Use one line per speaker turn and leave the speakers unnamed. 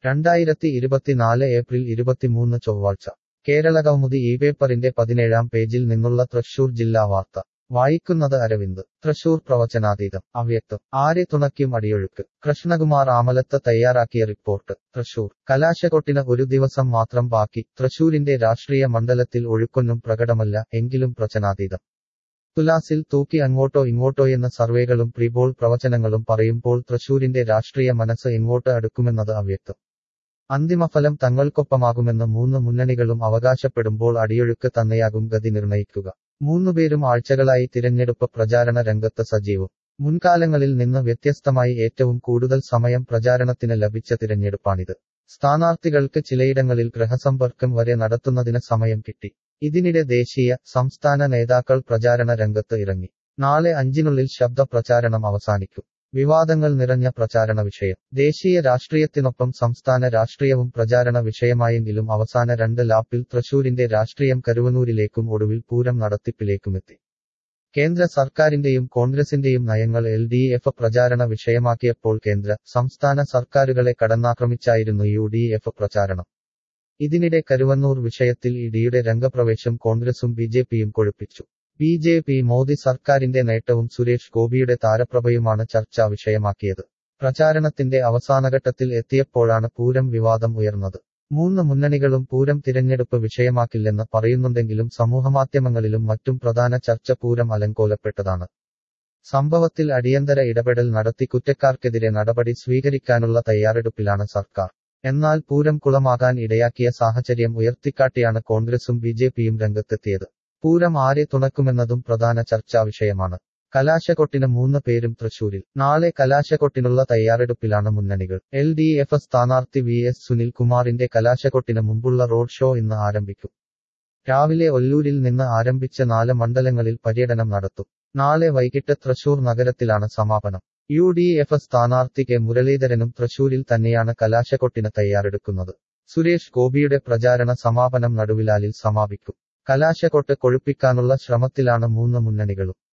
രണ്ടായിരത്തി ഇരുപത്തിനാല് ഏപ്രിൽ ഇരുപത്തിമൂന്ന് ചൊവ്വാഴ്ച കേരള കൗമുദി ഈ പേപ്പറിന്റെ പതിനേഴാം പേജിൽ നിന്നുള്ള തൃശൂർ ജില്ലാ വാർത്ത വായിക്കുന്നത് അരവിന്ദ് തൃശൂർ പ്രവചനാതീതം അവ്യക്തം ആരെ തുണയ്ക്കും അടിയൊഴുക്ക് കൃഷ്ണകുമാർ ആമലത്ത് തയ്യാറാക്കിയ റിപ്പോർട്ട് തൃശൂർ കലാശക്കൊട്ടിന് ഒരു ദിവസം മാത്രം ബാക്കി തൃശൂരിന്റെ രാഷ്ട്രീയ മണ്ഡലത്തിൽ ഒഴുക്കൊന്നും പ്രകടമല്ല എങ്കിലും പ്രവചനാതീതം തുലാസിൽ തൂക്കി അങ്ങോട്ടോ ഇങ്ങോട്ടോയെന്ന സർവേകളും പ്രീപോൾ പ്രവചനങ്ങളും പറയുമ്പോൾ തൃശൂരിന്റെ രാഷ്ട്രീയ മനസ്സ് എങ്ങോട്ട് അടുക്കുമെന്നത് അവ്യക്തം അന്തിമഫലം തങ്ങൾക്കൊപ്പമാകുമെന്ന് മൂന്ന് മുന്നണികളും അവകാശപ്പെടുമ്പോൾ അടിയൊഴുക്ക് തന്നെയാകും ഗതി നിർണയിക്കുക മൂന്നുപേരും ആഴ്ചകളായി തിരഞ്ഞെടുപ്പ് പ്രചാരണ രംഗത്ത് സജീവം മുൻകാലങ്ങളിൽ നിന്ന് വ്യത്യസ്തമായി ഏറ്റവും കൂടുതൽ സമയം പ്രചാരണത്തിന് ലഭിച്ച തിരഞ്ഞെടുപ്പാണിത് സ്ഥാനാർത്ഥികൾക്ക് ചിലയിടങ്ങളിൽ ഗൃഹസമ്പർക്കം വരെ നടത്തുന്നതിന് സമയം കിട്ടി ഇതിനിടെ ദേശീയ സംസ്ഥാന നേതാക്കൾ പ്രചാരണ രംഗത്ത് ഇറങ്ങി നാളെ അഞ്ചിനുള്ളിൽ ശബ്ദ പ്രചാരണം അവസാനിക്കും വിവാദങ്ങൾ നിറഞ്ഞ പ്രചാരണ വിഷയം ദേശീയ രാഷ്ട്രീയത്തിനൊപ്പം സംസ്ഥാന രാഷ്ട്രീയവും പ്രചാരണ വിഷയമായെങ്കിലും അവസാന രണ്ട് ലാപ്പിൽ തൃശൂരിന്റെ രാഷ്ട്രീയം കരുവനൂരിലേക്കും ഒടുവിൽ പൂരം നടത്തിപ്പിലേക്കുമെത്തി കേന്ദ്ര സർക്കാരിന്റെയും കോൺഗ്രസിന്റെയും നയങ്ങൾ എൽ ഡി എഫ് പ്രചാരണ വിഷയമാക്കിയപ്പോൾ കേന്ദ്ര സംസ്ഥാന സർക്കാരുകളെ കടന്നാക്രമിച്ചായിരുന്നു യു ഡി എഫ് പ്രചാരണം ഇതിനിടെ കരുവന്നൂർ വിഷയത്തിൽ ഇഡിയുടെ രംഗപ്രവേശം കോൺഗ്രസും ബി ജെ പിയും കൊഴുപ്പിച്ചു ബി ജെ പി മോദി സർക്കാരിന്റെ നേട്ടവും സുരേഷ് ഗോപിയുടെ താരപ്രഭയുമാണ് ചർച്ചാ വിഷയമാക്കിയത് പ്രചാരണത്തിന്റെ അവസാനഘട്ടത്തിൽ എത്തിയപ്പോഴാണ് പൂരം വിവാദം ഉയർന്നത് മൂന്ന് മുന്നണികളും പൂരം തിരഞ്ഞെടുപ്പ് വിഷയമാക്കില്ലെന്ന് പറയുന്നുണ്ടെങ്കിലും സമൂഹമാധ്യമങ്ങളിലും മറ്റും പ്രധാന ചർച്ച പൂരം അലങ്കോലപ്പെട്ടതാണ് സംഭവത്തിൽ അടിയന്തര ഇടപെടൽ നടത്തി കുറ്റക്കാർക്കെതിരെ നടപടി സ്വീകരിക്കാനുള്ള തയ്യാറെടുപ്പിലാണ് സർക്കാർ എന്നാൽ പൂരം കുളമാകാൻ ഇടയാക്കിയ സാഹചര്യം ഉയർത്തിക്കാട്ടിയാണ് കോൺഗ്രസും ബി ജെ പിയും രംഗത്തെത്തിയത് പൂരം ആരെ തുണക്കുമെന്നതും പ്രധാന ചർച്ചാ വിഷയമാണ് കലാശക്കൊട്ടിന് മൂന്ന് പേരും തൃശൂരിൽ നാളെ കലാശക്കൊട്ടിനുള്ള തയ്യാറെടുപ്പിലാണ് മുന്നണികൾ എൽ ഡി എഫ് സ്ഥാനാർത്ഥി വി എസ് സുനിൽ കുമാറിന്റെ കലാശക്കൊട്ടിന് മുമ്പുള്ള റോഡ് ഷോ ഇന്ന് ആരംഭിക്കും രാവിലെ ഒല്ലൂരിൽ നിന്ന് ആരംഭിച്ച നാല് മണ്ഡലങ്ങളിൽ പര്യടനം നടത്തും നാളെ വൈകിട്ട് തൃശൂർ നഗരത്തിലാണ് സമാപനം യു ഡി എഫ് സ്ഥാനാർത്ഥി കെ മുരളീധരനും തൃശൂരിൽ തന്നെയാണ് കലാശക്കൊട്ടിന് തയ്യാറെടുക്കുന്നത് സുരേഷ് ഗോപിയുടെ പ്രചാരണ സമാപനം നടുവിലാലിൽ സമാപിക്കും കലാശക്കൊട്ട് കൊഴുപ്പിക്കാനുള്ള ശ്രമത്തിലാണ് മൂന്ന് മുന്നണികളും